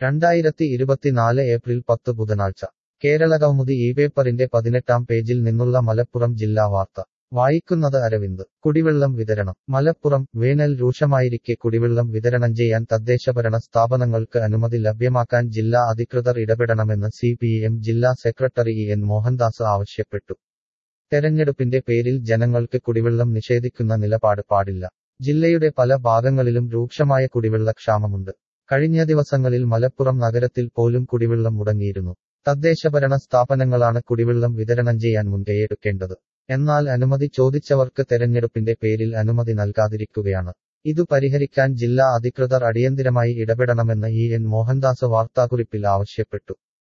രണ്ടായിരത്തി ഇരുപത്തിനാല് ഏപ്രിൽ പത്ത് ബുധനാഴ്ച കേരളകൗമുദി ഈ പേപ്പറിന്റെ പതിനെട്ടാം പേജിൽ നിന്നുള്ള മലപ്പുറം ജില്ലാ വാർത്ത വായിക്കുന്നത് അരവിന്ദ് കുടിവെള്ളം വിതരണം മലപ്പുറം വേനൽ രൂക്ഷമായിരിക്കെ കുടിവെള്ളം വിതരണം ചെയ്യാൻ തദ്ദേശഭരണ സ്ഥാപനങ്ങൾക്ക് അനുമതി ലഭ്യമാക്കാൻ ജില്ലാ അധികൃതർ ഇടപെടണമെന്ന് സി ജില്ലാ സെക്രട്ടറി ഇ എൻ മോഹൻദാസ് ആവശ്യപ്പെട്ടു തെരഞ്ഞെടുപ്പിന്റെ പേരിൽ ജനങ്ങൾക്ക് കുടിവെള്ളം നിഷേധിക്കുന്ന നിലപാട് പാടില്ല ജില്ലയുടെ പല ഭാഗങ്ങളിലും രൂക്ഷമായ കുടിവെള്ള ക്ഷാമമുണ്ട് കഴിഞ്ഞ ദിവസങ്ങളിൽ മലപ്പുറം നഗരത്തിൽ പോലും കുടിവെള്ളം മുടങ്ങിയിരുന്നു തദ്ദേശഭരണ സ്ഥാപനങ്ങളാണ് കുടിവെള്ളം വിതരണം ചെയ്യാൻ മുൻകൈയെടുക്കേണ്ടത് എന്നാൽ അനുമതി ചോദിച്ചവർക്ക് തെരഞ്ഞെടുപ്പിന്റെ പേരിൽ അനുമതി നൽകാതിരിക്കുകയാണ് ഇതു പരിഹരിക്കാൻ ജില്ലാ അധികൃതർ അടിയന്തിരമായി ഇടപെടണമെന്ന് ഇ എൻ മോഹൻദാസ് വാർത്താക്കുറിപ്പിൽ ആവശ്യപ്പെട്ടു